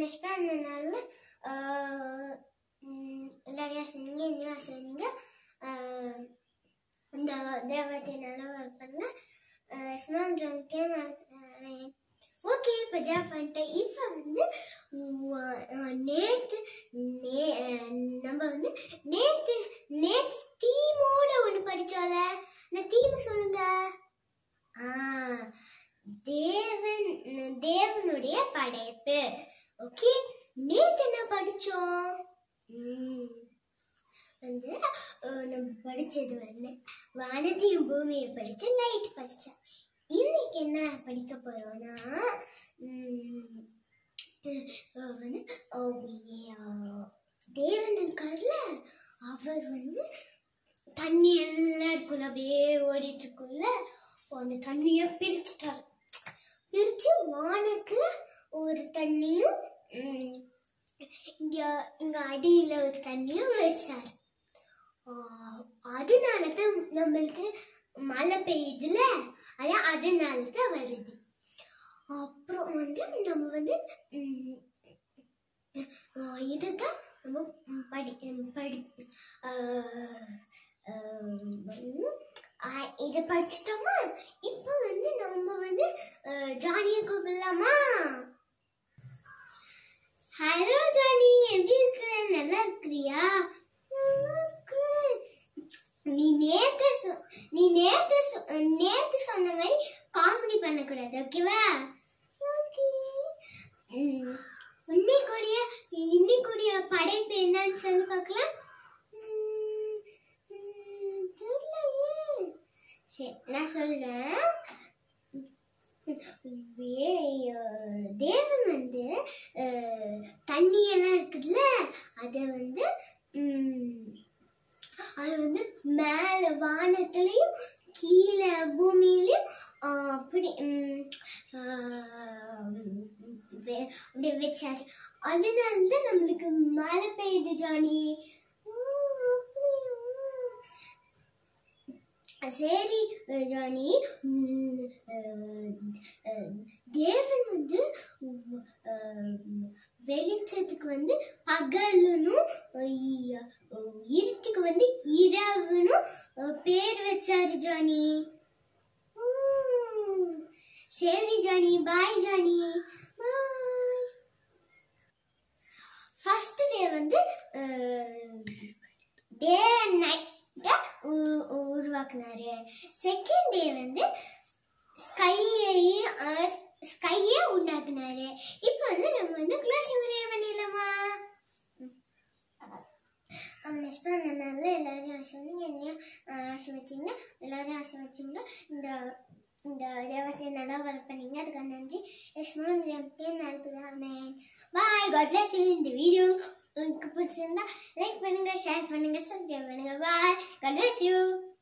Next அதனால எல்லாரையும் ஆசிரியங்க என்னையும் ஆசிரியங்க இந்த தேவத்தை நல்லா ஒர்க் பண்ணுங்க ஸ்மார்ட் ட்ராயிங்க்கே ஓகே இப்போ ஜாப் பண்ணிட்டேன் இப்போ வந்து நேற்று நே நம்ம வந்து நேற்று நேற்று தீமோட ஒன்று படித்தோம்ல அந்த தீமை சொல்லுங்க ஆ தேவன் தேவனுடைய படைப்பு ஓகே நேத்து என்ன படிச்சோம் ம், வந்து அஹ், நம்ம படிச்சது வந்து வானத்தையும் பூமியை படிச்சு லைட் படிச்சேன் இன்னைக்கு என்ன படிக்க போறோம்னா ம், அஹ், வந்து அஹ், அஹ், தேவன் இருக்கார்ல அவர் வந்து தண்ணி எல்லாம் இருக்குல்ல அப்படியே ஓடிட்டு இருக்குல்ல அந்த தண்ணியை பிரிச்சுட்டாரு பிரிச்சு வானுக்கு ஒரு தண்ணியும் ம், இங்க இங்க அடியில ஒரு தண்ணியும் வச்சாரு ஆஹ், அதனால தான் நம்மளுக்கு மழை பெய்யுதுல அதான் அதனால தான் வருது அப்புறம் வந்து நம்ம வந்து ம், ஆஹ், இதுதான் நம்ம ம், படி ம், படி ஆஹ், ஆஹ், ஆஹ், இதை படிச்சிட்டோமா இப்போ வந்து நம்ம வந்து ஆஹ், ஜானியை கூப்பிடலாமா ஹலோ ஜானி எப்படி இருக்கிற நல்லா இருக்கிறியா நல்லா இருக்கிறேன். நீ நேத்து சொ- நீ நேத்து சொ- நேத்து சொன்ன மாதிரி காமெடி பண்ணக்கூடாது ஓகேவா ஓகே இன்னைக்குடைய இன்னைக்குடைய படைப்பு என்னன்னு சொல்லி பார்க்கலாம் உம், உம், தெரியலையே சரி நான் சொல்றேன் வே- அஹ் தேவன் வந்து அஹ், தண்ணி எல்லாம் இருக்குதுல்ல அதை வந்து உம், அது வந்து மேல வானத்துலயும் கீழே பூமியிலயும் ஆஹ், அப்படி உம், ஆஹ், வெ- அப்படியே வச்சாரு அதனால தான் நம்மளுக்கு மழை பெய்யுது ஜானி ஓ, அப்படியா? சரி அஹ் ஜானி உம், அஹ், அஹ், தேவன் வந்து உம், அஹ், வெளிச்சத்துக்கு வந்து பகலுனும் இ- இருட்டுக்கு வந்து இரவுனும் அஹ், பேர் வச்சாரு ஜானி உம், சரி Johnny bye Johnny bye first day வந்து டே அண்ட் நைட் உருவாக்குனாரு செகண்ட் டே வந்து ஸ்கையையும் ஸ்கையை உண்டாக்குனாரு இப்போ வந்து நம்ம வந்து கிளாஸ் உரைய பண்ணிடலாமா நெக்ஸ்ட் பண்ணனால எல்லாரையும் ஆசை வந்து என்னையும் ஆஹ், ஆசை வச்சிங்க எல்லாரையும் ஆசை வச்சிங்க இந்த இந்த தேவத்தை நட வர பண்ணீங்க அதுக்காக நன்றி எஸ் மேம் என் பேர் நடக்குதா man bye God bless you இந்த வீடியோ உங்களுக்கு பிடிச்சிருந்தா லைக் பண்ணுங்க ஷேர் பண்ணுங்க சப்ஸ்கிரைப் பண்ணுங்க பாய் காட் பிளஸ் யூ